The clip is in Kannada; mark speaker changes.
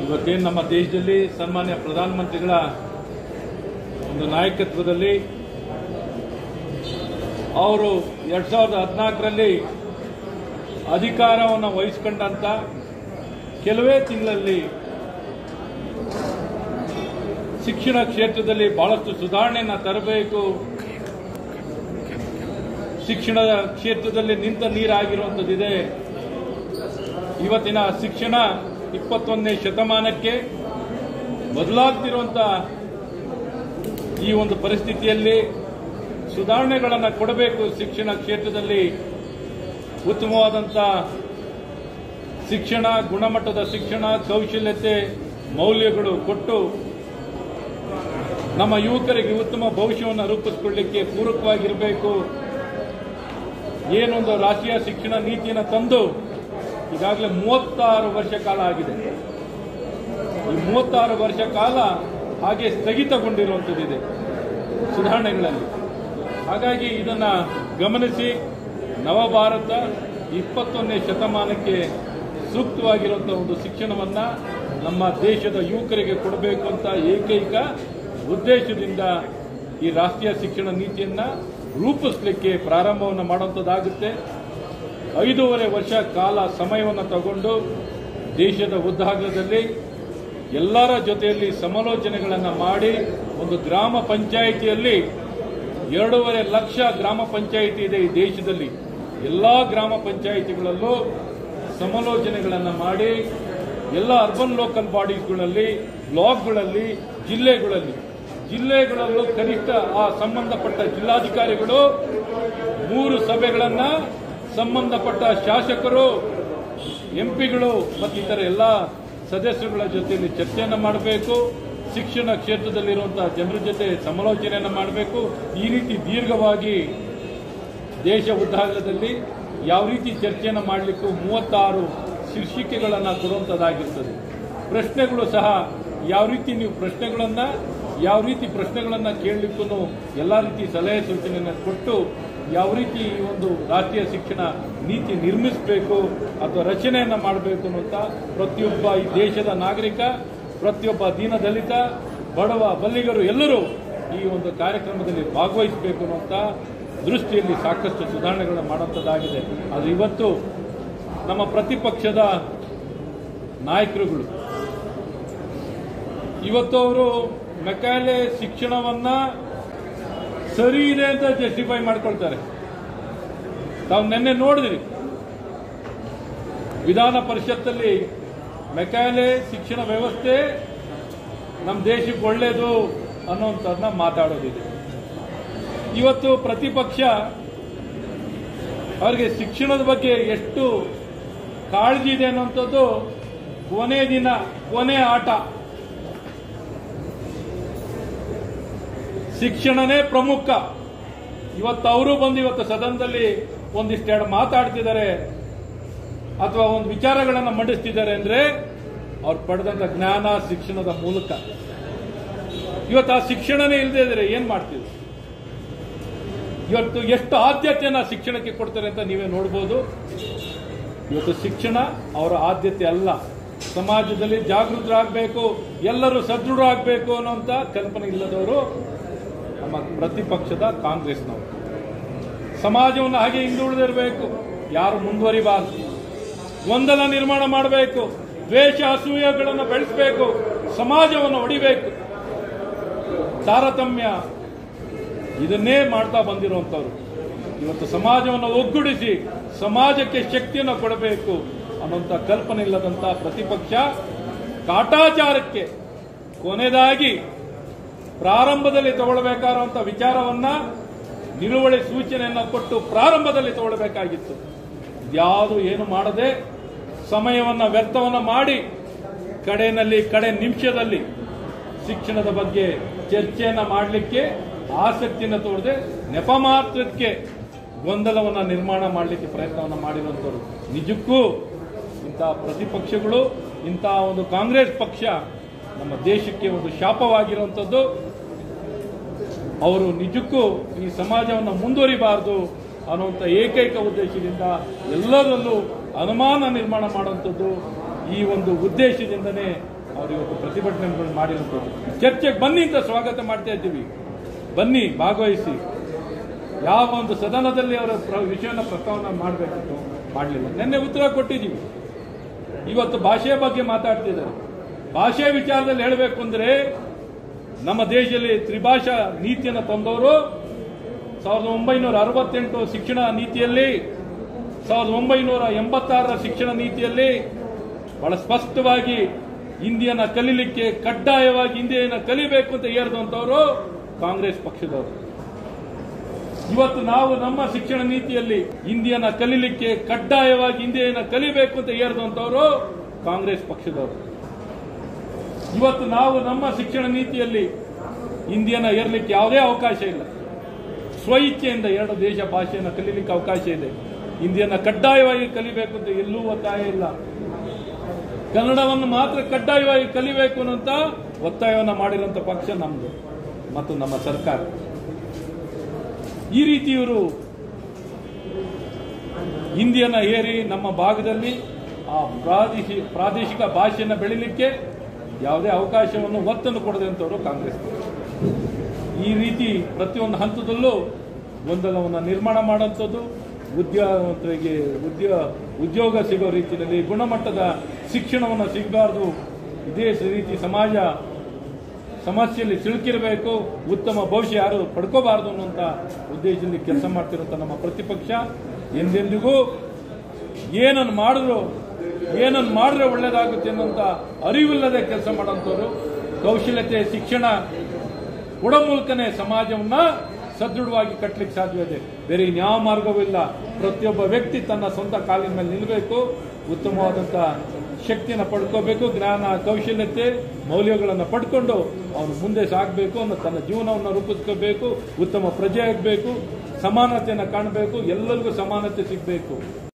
Speaker 1: ಇವತ್ತೇನು ನಮ್ಮ ದೇಶದಲ್ಲಿ ಸನ್ಮಾನ್ಯ ಪ್ರಧಾನಮಂತ್ರಿಗಳ ಒಂದು ನಾಯಕತ್ವದಲ್ಲಿ ಅವರು ಎರಡ್ ಸಾವಿರದ ಹದಿನಾಲ್ಕರಲ್ಲಿ ಅಧಿಕಾರವನ್ನು ವಹಿಸಿಕೊಂಡಂತ ಕೆಲವೇ ತಿಂಗಳಲ್ಲಿ ಶಿಕ್ಷಣ ಕ್ಷೇತ್ರದಲ್ಲಿ ಬಹಳಷ್ಟು ಸುಧಾರಣೆಯನ್ನು ತರಬೇಕು ಶಿಕ್ಷಣದ ಕ್ಷೇತ್ರದಲ್ಲಿ ನಿಂತ ನೀರಾಗಿರುವಂಥದ್ದಿದೆ ಇವತ್ತಿನ ಶಿಕ್ಷಣ ಇಪ್ಪತ್ತೊಂದನೇ ಶತಮಾನಕ್ಕೆ ಬದಲಾಗ್ತಿರುವಂತ ಈ ಒಂದು ಪರಿಸ್ಥಿತಿಯಲ್ಲಿ ಸುಧಾರಣೆಗಳನ್ನು ಕೊಡಬೇಕು ಶಿಕ್ಷಣ ಕ್ಷೇತ್ರದಲ್ಲಿ ಉತ್ತಮವಾದಂಥ ಶಿಕ್ಷಣ ಗುಣಮಟ್ಟದ ಶಿಕ್ಷಣ ಕೌಶಲ್ಯತೆ ಮೌಲ್ಯಗಳು ಕೊಟ್ಟು ನಮ್ಮ ಯುವಕರಿಗೆ ಉತ್ತಮ ಭವಿಷ್ಯವನ್ನು ರೂಪಿಸಿಕೊಳ್ಳಲಿಕ್ಕೆ ಪೂರಕವಾಗಿರಬೇಕು ಏನೊಂದು ರಾಷ್ಟ್ರೀಯ ಶಿಕ್ಷಣ ನೀತಿಯನ್ನು ತಂದು ಈಗಾಗಲೇ ಮೂವತ್ತಾರು ವರ್ಷ ಕಾಲ ಆಗಿದೆ ಈ ಮೂವತ್ತಾರು ವರ್ಷ ಕಾಲ ಹಾಗೆ ಸ್ಥಗಿತಗೊಂಡಿರುವಂಥದ್ದಿದೆ ಸುಧಾರಣೆಗಳಲ್ಲಿ ಹಾಗಾಗಿ ಇದನ್ನ ಗಮನಿಸಿ ನವಭಾರತ ಇಪ್ಪತ್ತೊಂದನೇ ಶತಮಾನಕ್ಕೆ ಸೂಕ್ತವಾಗಿರುವಂಥ ಒಂದು ಶಿಕ್ಷಣವನ್ನ ನಮ್ಮ ದೇಶದ ಯುವಕರಿಗೆ ಕೊಡಬೇಕು ಅಂತ ಏಕೈಕ ಉದ್ದೇಶದಿಂದ ಈ ರಾಷ್ಟ್ರೀಯ ಶಿಕ್ಷಣ ನೀತಿಯನ್ನ ರೂಪಿಸಲಿಕ್ಕೆ ಪ್ರಾರಂಭವನ್ನು ಮಾಡುವಂಥದ್ದಾಗುತ್ತೆ ಐದೂವರೆ ವರ್ಷ ಕಾಲ ಸಮಯವನ್ನು ತಗೊಂಡು ದೇಶದ ಉದ್ದಾಗಲದಲ್ಲಿ ಎಲ್ಲರ ಜೊತೆಯಲ್ಲಿ ಸಮಾಲೋಚನೆಗಳನ್ನು ಮಾಡಿ ಒಂದು ಗ್ರಾಮ ಪಂಚಾಯಿತಿಯಲ್ಲಿ ಎರಡೂವರೆ ಲಕ್ಷ ಗ್ರಾಮ ಪಂಚಾಯಿತಿ ಇದೆ ಈ ದೇಶದಲ್ಲಿ ಎಲ್ಲ ಗ್ರಾಮ ಪಂಚಾಯಿತಿಗಳಲ್ಲೂ ಸಮಾಲೋಚನೆಗಳನ್ನು ಮಾಡಿ ಎಲ್ಲ ಅರ್ಬನ್ ಲೋಕಲ್ ಬಾಡೀಸ್ಗಳಲ್ಲಿ ಬ್ಲಾಕ್ಗಳಲ್ಲಿ ಜಿಲ್ಲೆಗಳಲ್ಲಿ ಜಿಲ್ಲೆಗಳಲ್ಲೂ ಕನಿಷ್ಠ ಆ ಸಂಬಂಧಪಟ್ಟ ಜಿಲ್ಲಾಧಿಕಾರಿಗಳು ಮೂರು ಸಭೆಗಳನ್ನ ಸಂಬಂಧಪಟ್ಟ ಶಾಸಕರು ಎಂಪಿಗಳು ಮತ್ತು ಇತರ ಎಲ್ಲ ಸದಸ್ಯರುಗಳ ಜೊತೆಯಲ್ಲಿ ಚರ್ಚೆಯನ್ನು ಮಾಡಬೇಕು ಶಿಕ್ಷಣ ಕ್ಷೇತ್ರದಲ್ಲಿರುವಂತಹ ಜನರ ಜೊತೆ ಸಮಾಲೋಚನೆಯನ್ನು ಮಾಡಬೇಕು ಈ ರೀತಿ ದೀರ್ಘವಾಗಿ ದೇಶ ಉದ್ದಾಗಲದಲ್ಲಿ ಯಾವ ರೀತಿ ಚರ್ಚೆಯನ್ನು ಮಾಡಲಿಕ್ಕೂ ಮೂವತ್ತಾರು ಶೀರ್ಷಿಕೆಗಳನ್ನು ಕೊಡುವಂಥದ್ದಾಗಿರ್ತದೆ ಪ್ರಶ್ನೆಗಳು ಸಹ ಯಾವ ರೀತಿ ನೀವು ಪ್ರಶ್ನೆಗಳನ್ನ ಯಾವ ರೀತಿ ಪ್ರಶ್ನೆಗಳನ್ನ ಕೇಳಲಿಕ್ಕೂ ಎಲ್ಲ ರೀತಿ ಸಲಹೆ ಸೂಚನೆಯನ್ನು ಕೊಟ್ಟು ಯಾವ ರೀತಿ ಈ ಒಂದು ರಾಷ್ಟ್ರೀಯ ಶಿಕ್ಷಣ ನೀತಿ ನಿರ್ಮಿಸಬೇಕು ಅಥವಾ ರಚನೆಯನ್ನ ಮಾಡಬೇಕು ಅನ್ನುವಂಥ ಪ್ರತಿಯೊಬ್ಬ ಈ ದೇಶದ ನಾಗರಿಕ ಪ್ರತಿಯೊಬ್ಬ ದೀನದಲಿತ ಬಡವ ಬಲ್ಲಿಗರು ಎಲ್ಲರೂ ಈ ಒಂದು ಕಾರ್ಯಕ್ರಮದಲ್ಲಿ ಭಾಗವಹಿಸಬೇಕು ಅನ್ನುವಂಥ ದೃಷ್ಟಿಯಲ್ಲಿ ಸಾಕಷ್ಟು ಸುಧಾರಣೆಗಳನ್ನು ಮಾಡುವಂಥದ್ದಾಗಿದೆ ಅದು ಇವತ್ತು ನಮ್ಮ ಪ್ರತಿಪಕ್ಷದ ನಾಯಕರುಗಳು ಇವತ್ತು ಅವರು ಮೆಕ್ಯಾಲೆ ಶಿಕ್ಷಣವನ್ನ ಸರಿ ಇದೆ ಅಂತ ಜಸ್ಟಿಫೈ ಮಾಡ್ಕೊಳ್ತಾರೆ ತಾವು ನಿನ್ನೆ ನೋಡಿದ್ರಿ ವಿಧಾನ ಪರಿಷತ್ತಲ್ಲಿ ಮೆಕ್ಯಾಲೆ ಶಿಕ್ಷಣ ವ್ಯವಸ್ಥೆ ನಮ್ಮ ದೇಶಕ್ಕೆ ಒಳ್ಳೇದು ಅನ್ನೋಂಥದ್ದನ್ನ ಮಾತಾಡೋದಿದೆ ಇವತ್ತು ಪ್ರತಿಪಕ್ಷ ಅವರಿಗೆ ಶಿಕ್ಷಣದ ಬಗ್ಗೆ ಎಷ್ಟು ಕಾಳಜಿ ಇದೆ ಅನ್ನೋಂಥದ್ದು ಕೊನೆ ದಿನ ಕೊನೆ ಆಟ ಶಿಕ್ಷಣನೇ ಪ್ರಮುಖ ಇವತ್ತು ಅವರು ಬಂದು ಇವತ್ತು ಸದನದಲ್ಲಿ ಒಂದಿಷ್ಟೆರಡು ಮಾತಾಡ್ತಿದ್ದಾರೆ ಅಥವಾ ಒಂದು ವಿಚಾರಗಳನ್ನು ಮಂಡಿಸ್ತಿದ್ದಾರೆ ಅಂದ್ರೆ ಅವ್ರು ಪಡೆದಂತ ಜ್ಞಾನ ಶಿಕ್ಷಣದ ಮೂಲಕ ಇವತ್ತು ಆ ಶಿಕ್ಷಣನೇ ಇಲ್ಲದೆ ಇದ್ರೆ ಏನ್ ಮಾಡ್ತಿದ್ರು ಇವತ್ತು ಎಷ್ಟು ಆದ್ಯತೆಯನ್ನ ಶಿಕ್ಷಣಕ್ಕೆ ಕೊಡ್ತಾರೆ ಅಂತ ನೀವೇ ನೋಡ್ಬೋದು ಇವತ್ತು ಶಿಕ್ಷಣ ಅವರ ಆದ್ಯತೆ ಅಲ್ಲ ಸಮಾಜದಲ್ಲಿ ಜಾಗೃತರಾಗಬೇಕು ಎಲ್ಲರೂ ಸದೃಢರಾಗಬೇಕು ಅನ್ನೋಂಥ ಕಲ್ಪನೆ ಇಲ್ಲದವರು ನಮ್ಮ ಪ್ರತಿಪಕ್ಷದ ಕಾಂಗ್ರೆಸ್ನವರು ಸಮಾಜವನ್ನು ಹಾಗೆ ಹಿಂದುಳಿದಿರಬೇಕು ಯಾರು ಮುಂದುವರಿಬಾರದು ಗೊಂದಲ ನಿರ್ಮಾಣ ಮಾಡಬೇಕು ದ್ವೇಷ ಅಸೂಯೆಗಳನ್ನು ಬೆಳೆಸಬೇಕು ಸಮಾಜವನ್ನು ಹೊಡಿಬೇಕು ತಾರತಮ್ಯ ಇದನ್ನೇ ಮಾಡ್ತಾ ಬಂದಿರುವಂತವ್ರು ಇವತ್ತು ಸಮಾಜವನ್ನು ಒಗ್ಗೂಡಿಸಿ ಸಮಾಜಕ್ಕೆ ಶಕ್ತಿಯನ್ನು ಕೊಡಬೇಕು ಅನ್ನುವಂಥ ಕಲ್ಪನೆ ಇಲ್ಲದಂತ ಪ್ರತಿಪಕ್ಷ ಕಾಟಾಚಾರಕ್ಕೆ ಕೊನೆಯದಾಗಿ ಪ್ರಾರಂಭದಲ್ಲಿ ತಗೊಳ್ಬೇಕಾದಂತ ವಿಚಾರವನ್ನ ನಿಲುವಳಿ ಸೂಚನೆಯನ್ನು ಕೊಟ್ಟು ಪ್ರಾರಂಭದಲ್ಲಿ ತಗೊಳ್ಬೇಕಾಗಿತ್ತು ಯಾವುದು ಏನು ಮಾಡದೆ ಸಮಯವನ್ನ ವ್ಯರ್ಥವನ್ನ ಮಾಡಿ ಕಡೆಯಲ್ಲಿ ಕಡೆ ನಿಮಿಷದಲ್ಲಿ ಶಿಕ್ಷಣದ ಬಗ್ಗೆ ಚರ್ಚೆಯನ್ನ ಮಾಡಲಿಕ್ಕೆ ಆಸಕ್ತಿಯನ್ನು ತೋರದೆ ನೆಪ ಮಾತ್ರಕ್ಕೆ ಗೊಂದಲವನ್ನ ನಿರ್ಮಾಣ ಮಾಡಲಿಕ್ಕೆ ಪ್ರಯತ್ನವನ್ನ ಮಾಡಿರುವಂತವರು ನಿಜಕ್ಕೂ ಇಂತಹ ಪ್ರತಿಪಕ್ಷಗಳು ಇಂತಹ ಒಂದು ಕಾಂಗ್ರೆಸ್ ಪಕ್ಷ ನಮ್ಮ ದೇಶಕ್ಕೆ ಒಂದು ಶಾಪವಾಗಿರುವಂಥದ್ದು ಅವರು ನಿಜಕ್ಕೂ ಈ ಸಮಾಜವನ್ನು ಮುಂದುವರಿಬಾರದು ಅನ್ನುವಂಥ ಏಕೈಕ ಉದ್ದೇಶದಿಂದ ಎಲ್ಲರಲ್ಲೂ ಅನುಮಾನ ನಿರ್ಮಾಣ ಮಾಡುವಂಥದ್ದು ಈ ಒಂದು ಉದ್ದೇಶದಿಂದನೇ ಅವ್ರು ಇವತ್ತು ಪ್ರತಿಭಟನೆಗಳು ಮಾಡಿರುವಂಥದ್ದು ಚರ್ಚೆಗೆ ಬನ್ನಿ ಅಂತ ಸ್ವಾಗತ ಮಾಡ್ತಾ ಇದ್ದೀವಿ ಬನ್ನಿ ಭಾಗವಹಿಸಿ ಯಾವ ಒಂದು ಸದನದಲ್ಲಿ ಅವರ ಪ್ರ- ವಿಷಯನ ಪ್ರಸ್ತಾವನೆ ಮಾಡಬೇಕಿತ್ತು ಮಾಡಲಿಲ್ಲ ನಿನ್ನೆ ಉತ್ತರ ಕೊಟ್ಟಿದ್ದೀವಿ ಇವತ್ತು ಭಾಷೆಯ ಬಗ್ಗೆ ಮಾತಾಡ್ತಿದ್ದಾರೆ ಭಾಷೆ ವಿಚಾರದಲ್ಲಿ ಹೇಳಬೇಕು ಅಂದ್ರೆ ನಮ್ಮ ದೇಶದಲ್ಲಿ ತ್ರಿಭಾಷಾ ನೀತಿಯನ್ನು ತಂದವರು ಸಾವಿರದ ಒಂಬೈನೂರ ಅರವತ್ತೆಂಟು ಶಿಕ್ಷಣ ನೀತಿಯಲ್ಲಿ ಸಾವಿರದ ಒಂಬೈನೂರ ಎಂಬತ್ತಾರರ ಶಿಕ್ಷಣ ನೀತಿಯಲ್ಲಿ ಬಹಳ ಸ್ಪಷ್ಟವಾಗಿ ಹಿಂದಿಯನ್ನ ಕಲೀಲಿಕ್ಕೆ ಕಡ್ಡಾಯವಾಗಿ ಹಿಂದಿಯನ್ನ ಕಲಿಬೇಕು ಅಂತ ಹೇರಿದಂತವರು ಕಾಂಗ್ರೆಸ್ ಪಕ್ಷದವರು ಇವತ್ತು ನಾವು ನಮ್ಮ ಶಿಕ್ಷಣ ನೀತಿಯಲ್ಲಿ ಹಿಂದಿಯನ್ನ ಕಲೀಲಿಕ್ಕೆ ಕಡ್ಡಾಯವಾಗಿ ಹಿಂದಿಯನ್ನ ಕಲಿಬೇಕು ಅಂತ ಹೇರಿದಂತವರು ಕಾಂಗ್ರೆಸ್ ಪಕ್ಷದವರು ಇವತ್ತು ನಾವು ನಮ್ಮ ಶಿಕ್ಷಣ ನೀತಿಯಲ್ಲಿ ಹಿಂದಿಯನ್ನ ಏರ್ಲಿಕ್ಕೆ ಯಾವುದೇ ಅವಕಾಶ ಇಲ್ಲ ಸ್ವಇಚ್ಛೆಯಿಂದ ಎರಡು ದೇಶ ಭಾಷೆಯನ್ನು ಕಲೀಲಿಕ್ಕೆ ಅವಕಾಶ ಇದೆ ಹಿಂದಿಯನ್ನ ಕಡ್ಡಾಯವಾಗಿ ಕಲಿಬೇಕು ಅಂತ ಎಲ್ಲೂ ಒತ್ತಾಯ ಇಲ್ಲ ಕನ್ನಡವನ್ನು ಮಾತ್ರ ಕಡ್ಡಾಯವಾಗಿ ಕಲಿಬೇಕು ಅಂತ ಒತ್ತಾಯವನ್ನು ಮಾಡಿರುವಂತ ಪಕ್ಷ ನಮ್ದು ಮತ್ತು ನಮ್ಮ ಸರ್ಕಾರ ಈ ರೀತಿ ಇವರು ಹಿಂದಿಯನ್ನ ಏರಿ ನಮ್ಮ ಭಾಗದಲ್ಲಿ ಆ ಪ್ರಾದೇಶಿ ಪ್ರಾದೇಶಿಕ ಭಾಷೆಯನ್ನು ಬೆಳಿಲಿಕ್ಕೆ ಯಾವುದೇ ಅವಕಾಶವನ್ನು ಒತ್ತನ್ನು ಕೊಡದಂತವರು ಕಾಂಗ್ರೆಸ್ ಪಕ್ಷ. ಈ ರೀತಿ ಪ್ರತಿಯೊಂದು ಹಂತದಲ್ಲೂ ಗೊಂದಲವನ್ನು ನಿರ್ಮಾಣ ಮಾಡುವಂಥದ್ದು ಉದ್ಯೋಗವಂತರಿಗೆ ಉದ್ಯೋಗ ಉದ್ಯೋಗ ಸಿಗೋ ರೀತಿಯಲ್ಲಿ ಗುಣಮಟ್ಟದ ಶಿಕ್ಷಣವನ್ನು ಸಿಗಬಾರ್ದು ಇದೇ ರೀತಿ ಸಮಾಜ ಸಮಸ್ಯೆಯಲ್ಲಿ ಸಿಲುಕಿರಬೇಕು ಉತ್ತಮ ಭವಿಷ್ಯ ಯಾರು ಪಡ್ಕೋಬಾರದು ಅನ್ನುವಂಥ ಉದ್ದೇಶದಲ್ಲಿ ಕೆಲಸ ಮಾಡ್ತಿರುವಂಥ ನಮ್ಮ ಪ್ರತಿಪಕ್ಷ ಎಂದೆಂದಿಗೂ ಏನನ್ನು ಮಾಡಿದ್ರು ಏನನ್ನು ಮಾಡಿದ್ರೆ ಒಳ್ಳೇದಾಗುತ್ತೆ ಅನ್ನೋಂಥ ಅರಿವಿಲ್ಲದೆ ಕೆಲಸ ಮಾಡೋಂಥವ್ರು ಕೌಶಲ್ಯತೆ ಶಿಕ್ಷಣ ಕೊಡೋ ಮೂಲಕನೇ ಸಮಾಜವನ್ನ ಸದೃಢವಾಗಿ ಕಟ್ಟಲಿಕ್ಕೆ ಸಾಧ್ಯ ಇದೆ ಬೇರೆ ಇನ್ಯಾವ ಮಾರ್ಗವಿಲ್ಲ ಪ್ರತಿಯೊಬ್ಬ ವ್ಯಕ್ತಿ ತನ್ನ ಸ್ವಂತ ಕಾಲಿನ ಮೇಲೆ ನಿಲ್ಲಬೇಕು ಉತ್ತಮವಾದಂಥ ಶಕ್ತಿಯನ್ನು ಪಡ್ಕೋಬೇಕು ಜ್ಞಾನ ಕೌಶಲ್ಯತೆ ಮೌಲ್ಯಗಳನ್ನು ಪಡ್ಕೊಂಡು ಅವನು ಮುಂದೆ ಸಾಗಬೇಕು ಅನ್ನೋ ತನ್ನ ಜೀವನವನ್ನು ರೂಪಿಸ್ಕೋಬೇಕು ಉತ್ತಮ ಪ್ರಜೆ ಆಗಬೇಕು ಸಮಾನತೆಯನ್ನು ಕಾಣಬೇಕು ಎಲ್ಲರಿಗೂ ಸಮಾನತೆ ಸಿಗಬೇಕು